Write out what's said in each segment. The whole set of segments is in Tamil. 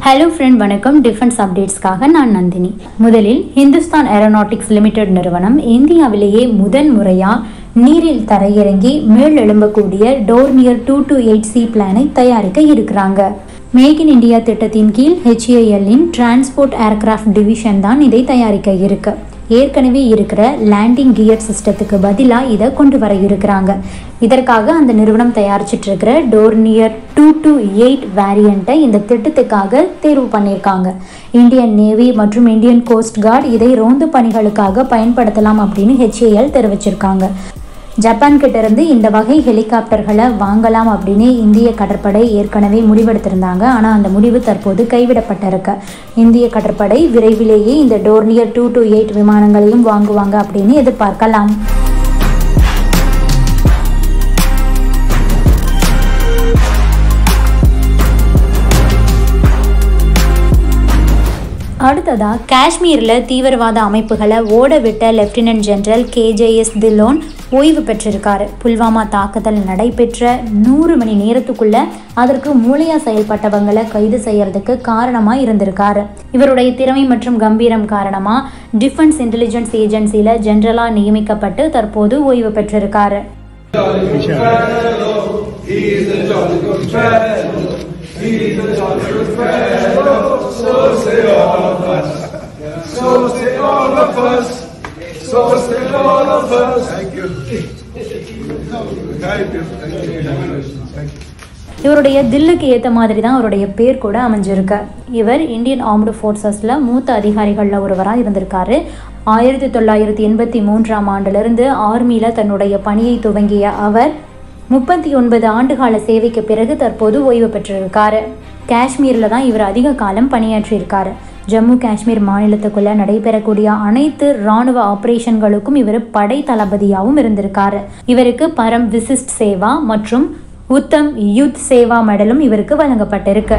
ஹலோ ஃப்ரெண்ட் வணக்கம் டிஃபென்ஸ் அப்டேட்ஸ்க்காக நான் நந்தினி முதலில் ஹிந்துஸ்தான் ஏரோநாட்டிக்ஸ் லிமிடெட் நிறுவனம் இந்தியாவிலேயே முதன் முறையாக நீரில் தரையிறங்கி மேல் எழும்பக்கூடிய Dornier two two eight C பிளானை தயாரிக்க இருக்கிறாங்க மேக் இன் இந்தியா திட்டத்தின் கீழ் ஹெச்ஏஎல்லின் டிரான்ஸ்போர்ட் ஏர்கிராஃப்ட் டிவிஷன் தான் இதை தயாரிக்க இருக்கு ஏற்கனவே இருக்கிற லேண்டிங் கியர் சிஸ்டத்துக்கு பதிலாக இதை கொண்டு வர இருக்கிறாங்க இதற்காக அந்த நிறுவனம் தயாரிச்சிட்டு இருக்கிற டோர்னியர் டூ டூ எயிட் வேரியண்ட்டை இந்த திட்டத்துக்காக தேர்வு பண்ணியிருக்காங்க இந்தியன் நேவி மற்றும் இந்தியன் கோஸ்ட் கார்டு இதை ரோந்து பணிகளுக்காக பயன்படுத்தலாம் அப்படின்னு ஹெச்ஏஎல் தெரிவிச்சிருக்காங்க ஜப்பான் கிட்ட இருந்து இந்த வகை ஹெலிகாப்டர்களை வாங்கலாம் அப்படின்னு இந்திய கடற்படை ஏற்கனவே முடிவெடுத்திருந்தாங்க ஆனால் அந்த முடிவு தற்போது கைவிடப்பட்டிருக்கு இந்திய கடற்படை விரைவிலேயே இந்த டோர்னியர் டூ டூ எயிட் விமானங்களையும் வாங்குவாங்க அப்படின்னு எதிர்பார்க்கலாம் அடுத்ததா காஷ்மீரில் தீவிரவாத அமைப்புகளை ஓட விட்ட லெப்டினன்ட் ஜெனரல் கேஜேஎஸ் தில்லோன் ஓய்வு பெற்றிருக்காரு புல்வாமா தாக்குதல் நடைபெற்ற நூறு மணி நேரத்துக்குள்ள அதற்கு மூளையா செயல்பட்டவங்களை கைது செய்யறதுக்கு காரணமா இருந்திருக்காரு இவருடைய திறமை மற்றும் கம்பீரம் காரணமா டிஃபென்ஸ் இன்டெலிஜென்ஸ் ஏஜென்சில ஜெனரலா நியமிக்கப்பட்டு தற்போது ஓய்வு பெற்றிருக்காரு He's the jolly good fellow. He's the jolly good fellow. So say all of us. So say all of us. So say all of us. Thank you. Thank you. Thank you. Thank you. இவருடைய தில்லுக்கு ஏற்ற மாதிரி தான் அவருடைய பேர் கூட அமைஞ்சிருக்கு இவர் இந்தியன் ஆர்ம்டு ஃபோர்ஸஸில் மூத்த அதிகாரிகளில் ஒருவராக இருந்திருக்காரு ஆயிரத்தி தொள்ளாயிரத்தி எண்பத்தி மூன்றாம் ஆண்டிலிருந்து ஆர்மியில் தன்னுடைய பணியை துவங்கிய அவர் முப்பத்தி ஒன்பது ஆண்டுகால சேவைக்கு பிறகு தற்போது ஓய்வு பெற்றிருக்காரு காஷ்மீரில் தான் இவர் அதிக காலம் பணியாற்றியிருக்காரு ஜம்மு காஷ்மீர் மாநிலத்துக்குள்ள நடைபெறக்கூடிய அனைத்து ராணுவ ஆபரேஷன்களுக்கும் இவர் படை தளபதியாகவும் இருந்திருக்காரு இவருக்கு பரம் விசிஸ்ட் சேவா மற்றும் உத்தம் யுத் சேவா மெடலும் இவருக்கு வழங்கப்பட்டிருக்கு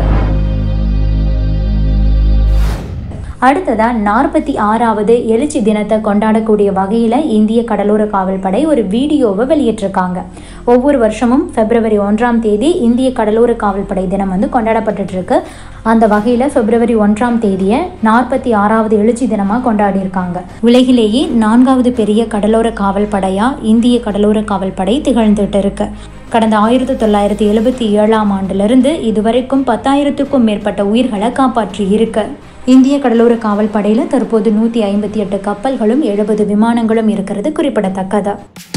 அடுத்ததா நாற்பத்தி ஆறாவது எழுச்சி தினத்தை கொண்டாடக்கூடிய வகையில் இந்திய கடலோர காவல்படை ஒரு வீடியோவை வெளியிட்டிருக்காங்க ஒவ்வொரு வருஷமும் பிப்ரவரி ஒன்றாம் தேதி இந்திய கடலோர காவல்படை தினம் வந்து கொண்டாடப்பட்டுட்டு இருக்கு அந்த வகையில் பிப்ரவரி ஒன்றாம் தேதியை நாற்பத்தி ஆறாவது எழுச்சி தினமாக கொண்டாடியிருக்காங்க உலகிலேயே நான்காவது பெரிய கடலோர காவல்படையாக இந்திய கடலோர காவல்படை திகழ்ந்துட்டு இருக்கு கடந்த ஆயிரத்தி தொள்ளாயிரத்தி எழுபத்தி ஏழாம் ஆண்டிலிருந்து இதுவரைக்கும் பத்தாயிரத்துக்கும் மேற்பட்ட உயிர்களை காப்பாற்றி இருக்கு இந்திய கடலோர காவல் படையில் தற்போது நூற்றி ஐம்பத்தி எட்டு கப்பல்களும் எழுபது விமானங்களும் இருக்கிறது குறிப்பிடத்தக்கது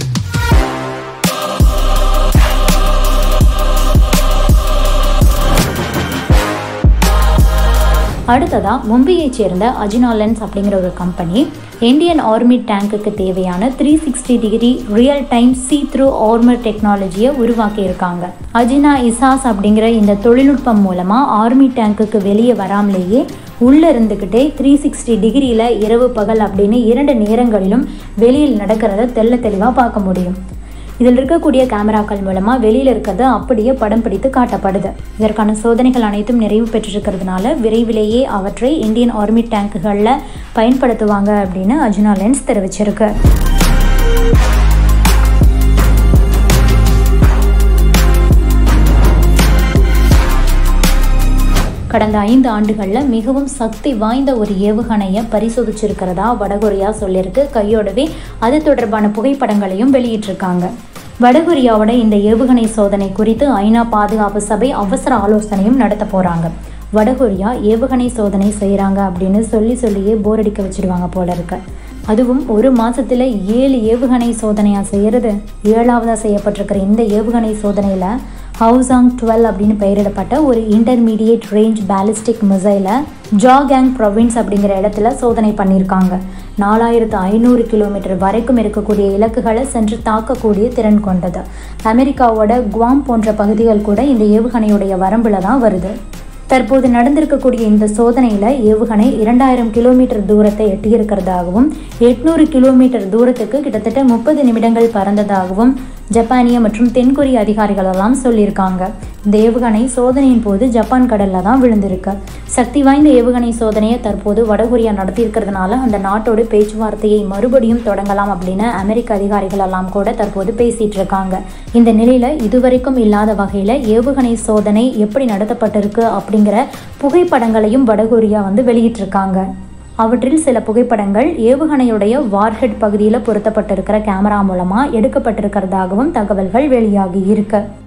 அடுத்ததா மும்பையைச் சேர்ந்த அஜினா லென்ஸ் அப்படிங்கிற ஒரு கம்பெனி இந்தியன் ஆர்மி டேங்குக்கு தேவையான three sixty degree real time see through armour டெக்னாலஜியை உருவாக்கியிருக்காங்க அஜினா இசாஸ் அப்படிங்கிற இந்த தொழில்நுட்பம் மூலமாக ஆர்மி டேங்குக்கு வெளியே வராமலேயே உள்ளே இருந்துக்கிட்டே த்ரீ சிக்ஸ்டி டிகிரியில் இரவு பகல் அப்படின்னு இரண்டு நேரங்களிலும் வெளியில் நடக்கிறத தெள்ள தெளிவாக பார்க்க முடியும் இதில் இருக்கக்கூடிய கேமராக்கள் மூலமாக வெளியில் இருக்கிறது அப்படியே படம் பிடித்து காட்டப்படுது இதற்கான சோதனைகள் அனைத்தும் நிறைவு பெற்றிருக்கிறதுனால விரைவிலேயே அவற்றை இந்தியன் ஆர்மி டேங்குகளில் பயன்படுத்துவாங்க அப்படின்னு அஜுனா லென்ஸ் தெரிவிச்சிருக்கு கடந்த ஐந்து ஆண்டுகளில் மிகவும் சக்தி வாய்ந்த ஒரு ஏவுகணையை பரிசோதிச்சிருக்கிறதா வடகொரியா சொல்லியிருக்கு கையோடவே அது தொடர்பான புகைப்படங்களையும் வெளியிட்டிருக்காங்க வடகொரியாவோட இந்த ஏவுகணை சோதனை குறித்து ஐநா பாதுகாப்பு சபை அவசர ஆலோசனையும் நடத்த போகிறாங்க வடகொரியா ஏவுகணை சோதனை செய்கிறாங்க அப்படின்னு சொல்லி சொல்லியே போர் அடிக்க வச்சிருவாங்க போல இருக்கு அதுவும் ஒரு மாசத்துல ஏழு ஏவுகணை சோதனையா செய்யறது ஏழாவதா செய்யப்பட்டிருக்கிற இந்த ஏவுகணை சோதனையில ஹவுசாங் டுவெல் அப்படின்னு பெயரிடப்பட்ட ஒரு இன்டர்மீடியேட் ரேஞ்ச் பேலிஸ்டிக் மிசைலை ஜாகேங் ப்ரொவின்ஸ் அப்படிங்கிற இடத்துல சோதனை பண்ணியிருக்காங்க நாலாயிரத்து ஐநூறு கிலோமீட்டர் வரைக்கும் இருக்கக்கூடிய இலக்குகளை சென்று தாக்கக்கூடிய திறன் கொண்டது அமெரிக்காவோட குவாம் போன்ற பகுதிகள் கூட இந்த ஏவுகணையுடைய வரம்புல தான் வருது தற்போது நடந்திருக்கக்கூடிய இந்த சோதனையில் ஏவுகணை இரண்டாயிரம் கிலோமீட்டர் தூரத்தை எட்டியிருக்கிறதாகவும் எட்நூறு கிலோமீட்டர் தூரத்துக்கு கிட்டத்தட்ட முப்பது நிமிடங்கள் பறந்ததாகவும் ஜப்பானிய மற்றும் தென்கொரிய அதிகாரிகள் எல்லாம் சொல்லியிருக்காங்க இந்த ஏவுகணை சோதனையின் போது ஜப்பான் கடல்ல தான் விழுந்திருக்கு சக்தி வாய்ந்த ஏவுகணை சோதனையை தற்போது வடகொரியா நடத்தியிருக்கிறதுனால அந்த நாட்டோட பேச்சுவார்த்தையை மறுபடியும் தொடங்கலாம் அப்படின்னு அமெரிக்க அதிகாரிகள் எல்லாம் கூட தற்போது பேசிட்டு இருக்காங்க இந்த நிலையில இதுவரைக்கும் இல்லாத வகையில ஏவுகணை சோதனை எப்படி நடத்தப்பட்டிருக்கு அப்படிங்கிற புகைப்படங்களையும் வடகொரியா வந்து வெளியிட்டிருக்காங்க அவற்றில் சில புகைப்படங்கள் ஏவுகணையுடைய வார்ஹெட் பகுதியில் பொருத்தப்பட்டிருக்கிற கேமரா மூலமாக எடுக்கப்பட்டிருக்கிறதாகவும் தகவல்கள் வெளியாகி இருக்கு